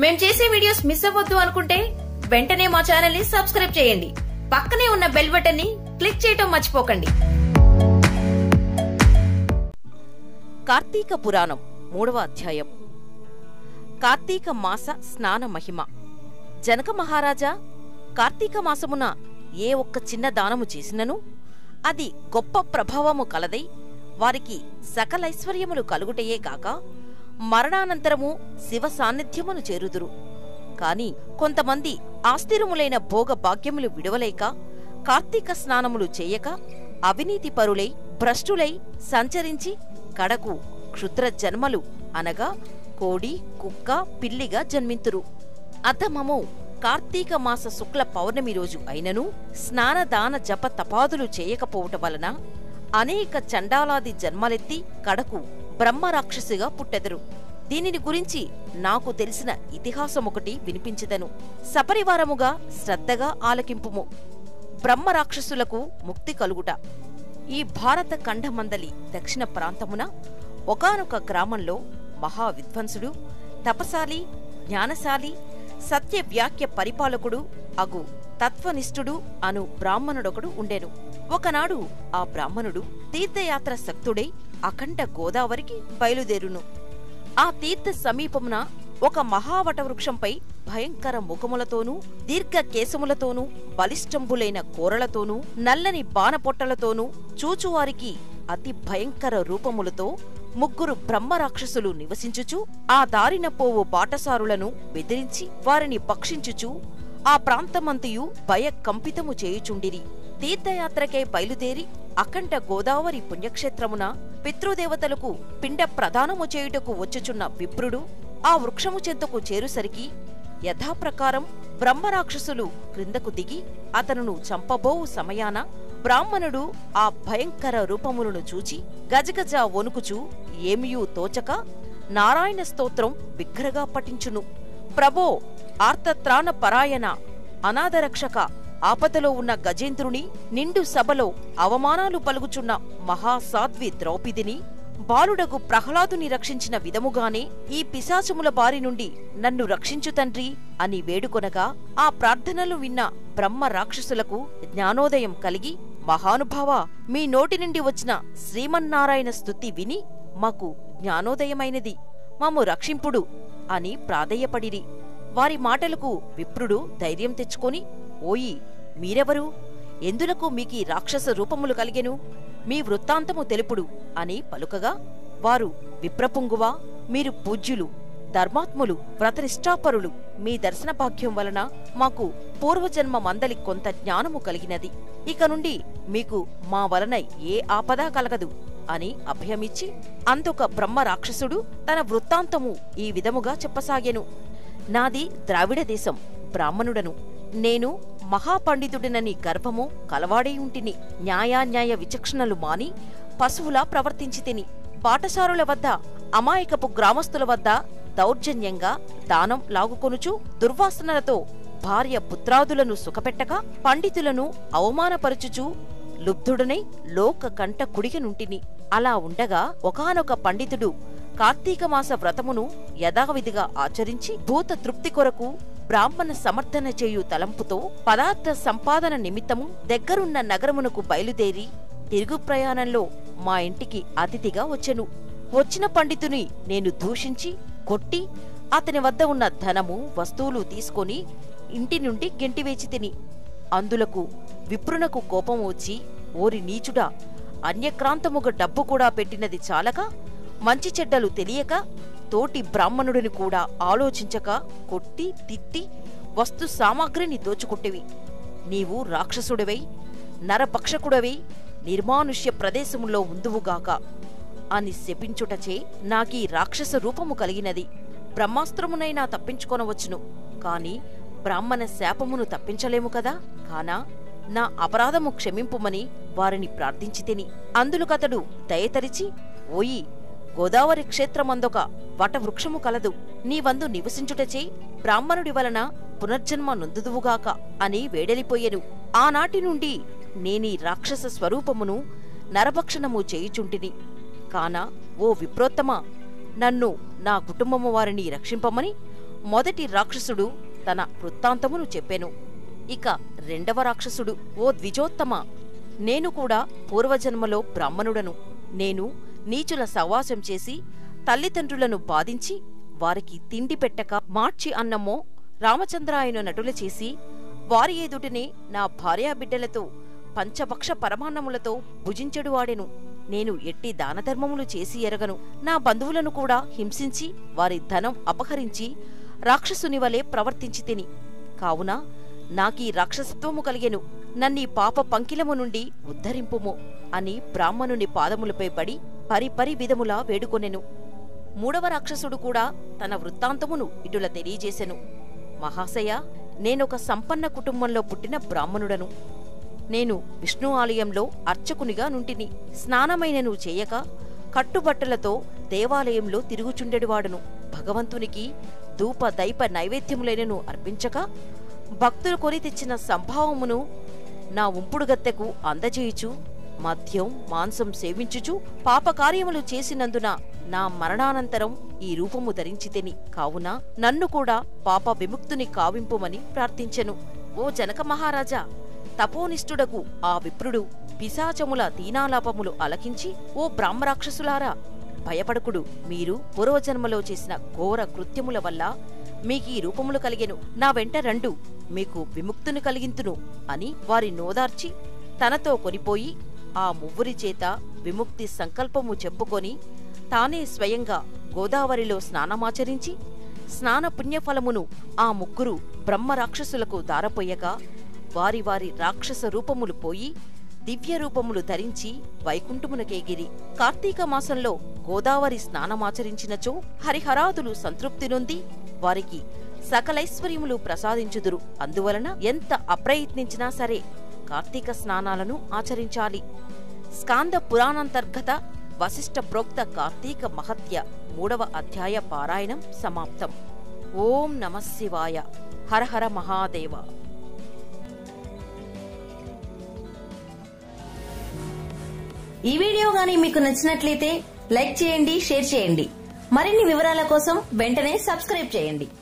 మేం చేసే videos miss అవ్వద్దు అనుకుంటే వెంటనే మా ఛానల్ ని సబ్స్క్రైబ్ చేయండి పక్కనే ఉన్న బెల్ బటన్ ని క్లిక్ చేయటం మర్చిపోకండి కార్తీక పురాణం మూడవ అధ్యాయం కార్తీక మాస స్నాన మహిమ జనక మహారాజా కార్తీక మాసమున ఏ ఒక్క చిన్న దానము చేసినను అది గొప్ప ప్రభావము కలదై వారికి సకలైశ్వర్యములు కలుగుటయే కాక మరణానంతరము శివ సాన్నిధ్యమును చేరుదురు కాని కొంతమంది ఆస్థిరములైన భోగ భాగ్యములు విడవలేక కార్తీక స్నానములు చేయక అవినీతి పరులై భ్రష్టులై సంచరించి కడకు క్షుద్ర జన్మలు అనగా కోడి కుక్క పిల్లిగా జన్మింతురు అధమము కార్తీక మాస శుక్ల పౌర్ణమి రోజు అయినను స్నానదాన జప తపాదులు చేయకపోవటం వలన అనేక చండాలాది జన్మలెత్తి కడకు బ్రహ్మరాక్షసిగా పుట్టెదరు దీనిని గురించి నాకు తెలిసిన ఇతిహాసమొకటి వినిపించెదను సపరివారముగా శ్రద్ధగా ఆలకింపుము బ్రహ్మరాక్షసులకు ముక్తి కలుగుట ఈ భారత ఖండమందలి దక్షిణ ప్రాంతమున ఒకానొక గ్రామంలో మహా విద్వాంసుడు తపశాలి జ్ఞానశాలి సత్య వ్యాఖ్య పరిపాలకుడు అగు తత్వనిష్ఠుడు అను బ్రాహ్మణుడొకడు ఉండెను ఒకనాడు ఆ బ్రాహ్మణుడు తీర్థయాత్ర శక్తుడై అఖండ గోదావరికి బయలుదేరును ఆ తీర్థ సమీపమున ఒక మహావట వృక్షంపై భయంకర ముఖములతోనూ దీర్ఘ కేశములతోనూ బలిష్టంబులైన కోరలతోనూ నల్లని బాణపొట్టలతోనూ చూచువారికి అతి భయంకర రూపములతో ముగ్గురు బ్రహ్మరాక్షసులు నివసించుచు ఆ దారిన పోవు బాటసారులను బెదిరించి వారిని భక్షించుచు ఆ ప్రాంతమంతయు భయ కంపితము చేయుచుండిరి తీర్థయాత్రకై బయలుదేరి అఖండ గోదావరి పుణ్యక్షేత్రమున పితృదేవతలకు పిండ ప్రదానము చేయుటకు వచ్చుచున్న విప్రుడు ఆ వృక్షము చెంతకు చేరుసరికి యథాప్రకారం బ్రహ్మరాక్షసులు క్రిందకు దిగి అతనును చంపబోవు సమయాన బ్రాహ్మణుడు ఆ భయంకర రూపములను చూచి గజగజ వణుకుచూ ఏమియూ తోచక నారాయణ స్తోత్రం బిగ్గరగా పఠించును ప్రభో ఆర్తత్రాణ పరాయణ అనాథరక్షక ఆపదలో ఉన్న గజేంద్రుని నిండు సభలో అవమానాలు పలుకుచున్న మహాసాధ్వి ద్రౌపదిని బాలుడగు ప్రహ్లాదుని రక్షించిన విధముగానే ఈ పిశాచముల బారి నుండి నన్ను రక్షించు తండ్రి అని వేడుకొనగా ఆ ప్రార్థనలు విన్న బ్రహ్మ రాక్షసులకు జ్ఞానోదయం కలిగి మహానుభావ మీ నోటి నుండి వచ్చిన శ్రీమన్నారాయణ స్తుతి విని మాకు జ్ఞానోదయమైనది మమ్ము రక్షింపుడు అని ప్రాధేయపడిరి వారి మాటలకు విప్రుడు ధైర్యం తెచ్చుకొని ఓయి మీరెవరు ఎందులకు మీకీ రాక్షస రూపములు కలిగెను మీ వృత్తాంతము తెలుపుడు అని పలుకగా వారు విప్రపుంగువా మీరు పూజ్యులు ధర్మాత్ములు వ్రతనిష్టాపరులు మీ దర్శన భాగ్యం వలన మాకు పూర్వజన్మ మందలి కొంత జ్ఞానము కలిగినది ఇక నుండి మీకు మా వలన ఏ ఆపద కలగదు అని అభయమిచ్చి అందుక బ్రహ్మ రాక్షసుడు తన వృత్తాంతము ఈ విధముగా చెప్పసాగెను నాది ద్రావిడ దేశం బ్రాహ్మణుడను నేను మహాపండితుడినని గర్వము కలవాడై ఉంటిని న్యాయాన్యాయ విచక్షణలు మాని పశువులా ప్రవర్తించి తిని పాఠశారుల వద్ద అమాయకపు గ్రామస్తుల వద్ద దౌర్జన్యంగా దానం లాగుకొనుచు దుర్వాసనలతో భార్య పుత్రాదులను సుఖపెట్టక పండితులను అవమానపరుచుచూ లుబ్ధుడనై లోక కంట కుడిగనుంటిని అలా ఉండగా ఒకానొక పండితుడు కార్తీక మాస వ్రతమును యథావిధిగా ఆచరించి భూత తృప్తి కొరకు బ్రాహ్మణ సమర్థన చేయు తలంపుతో పదార్థ సంపాదన నిమిత్తము దగ్గరున్న నగరమునకు బయలుదేరి తిరుగు ప్రయాణంలో మా ఇంటికి అతిథిగా వచ్చెను వచ్చిన పండితుని నేను దూషించి కొట్టి అతని వద్ద ఉన్న ధనము వస్తువులు తీసుకొని ఇంటి నుండి గెంటివేచి తిని అందులకు విప్రునకు కోపం వచ్చి ఓరి నీచుడా అన్యక్రాంతముగ డబ్బు కూడా పెట్టినది చాలక మంచి చెడ్డలు తెలియక తోటి బ్రాహ్మణుడిని కూడా ఆలోచించక కొట్టి తిట్టి వస్తు సామాగ్రిని దోచుకుట్టేవి నీవు రాక్షసుడివై నరభక్షకుడవై నిర్మానుష్య ప్రదేశములో ఉందువుగాక అని శపించుటచే నాకీ రాక్షస రూపము కలిగినది బ్రహ్మాస్త్రమునైనా తప్పించుకొనవచ్చును కాని బ్రాహ్మణ శాపమును తప్పించలేము కదా కానా నా అపరాధము క్షమింపుమని వారిని ప్రార్థించి తిని అందులకతడు దయతరిచి ఓయి గోదావరి క్షేత్రమందొక వటవృక్షము కలదు నీవందు నివసించుటచే బ్రాహ్మణుడి వలన పునర్జన్మ నొందుదువుగాక అని వేడలిపోయెను ఆనాటి నుండి నేనీ రాక్షస స్వరూపమును నరభక్షణము చేయుచుంటిని కాన ఓ విప్రోత్తమ నన్ను నా కుటుంబము వారిని రక్షింపమని మొదటి రాక్షసుడు తన వృత్తాంతమును చెప్పెను ఇక రెండవ రాక్షసుడు ఓ ద్విజోత్తమ నేను కూడా పూర్వజన్మలో బ్రాహ్మణుడను నేను నీచుల సవాసం చేసి తల్లిదండ్రులను బాధించి వారికి తిండి పెట్టక మార్చి అన్నమో రామచంద్రాయను నటుల చేసి వారి ఎదుటనే నా భార్యాబిడ్డలతో పంచభక్ష పరమాన్నములతో భుజించెడువాడెను నేను ఎట్టి దానధర్మములు చేసి ఎరగను నా బంధువులను కూడా హింసించి వారి ధనం అపహరించి రాక్షసుని వలె ప్రవర్తించి తిని కావున నాకీ రాక్షసత్వము కలిగెను నన్నీ పాప పంకిలము నుండి ఉద్ధరింపుము అని బ్రాహ్మణుని పాదములపై పడి పరిపరి విధములా వేడుకొనెను మూడవ రాక్షసుడు కూడా తన వృత్తాంతమును ఇటుల తెలియజేసెను మహాశయ నేనొక సంపన్న కుటుంబంలో పుట్టిన బ్రాహ్మణుడను నేను విష్ణు ఆలయంలో అర్చకునిగా నుంటిని స్నానమైనను చేయక కట్టుబట్టలతో దేవాలయంలో తిరుగుచుండెడివాడును భగవంతునికి ధూప దైప నైవేద్యములైనను అర్పించక భక్తులు కొని తెచ్చిన సంభావమును నా ఉంపుడుగత్తెకు అందజేయుచు మద్యం మాంసం సేవించుచు పాపకార్యములు చేసినందున నా మరణానంతరం ఈ రూపము ధరించితేని కావున నన్ను కూడా పాప విముక్తుని కావింపుమని ప్రార్థించెను ఓ జనక మహారాజా తపోనిష్ఠుడకు ఆ విప్రుడు పిశాచముల దీనాలాపములు అలకించి ఓ బ్రాహ్మరాక్షసులారా భయపడకుడు మీరు పూర్వజన్మలో చేసిన ఘోర కృత్యముల వల్ల మీకీ రూపములు కలిగెను నా వెంట రండు మీకు విముక్తుని కలిగింతును అని వారి నోదార్చి తనతో కొనిపోయి ఆ మువ్వురి చేత విముక్తి సంకల్పము చెప్పుకొని తానే స్వయంగా గోదావరిలో స్నానమాచరించి స్నాన పుణ్యఫలమును ఆ ముగ్గురు బ్రహ్మ రాక్షసులకు దారపోయగా వారి వారి రాక్షస రూపములు పోయి దివ్య రూపములు ధరించి వైకుంఠమునకేగిరి కార్తీక మాసంలో గోదావరి స్నానమాచరించినచో హరిహరాదులు సంతృప్తి నొంది వారికి సకలైశ్వర్యములు ప్రసాదించుదురు అందువలన ఎంత అప్రయత్నించినా సరే కార్తీక స్నానాలను ఆచరించాలి స్కాంద పురాణాంతర్గత వశిష్ఠ ప్రోక్త కార్తీక మహత్య మూడవ అధ్యాయ పారాయణం సమాప్తం ఓం నమః శివాయ హర హర మహాదేవ ఈ వీడియో గానీ మీకు నచ్చినట్లయితే లైక్ చేయండి షేర్ చేయండి మరిన్ని వివరాల కోసం వెంటనే సబ్స్క్రైబ్ చేయండి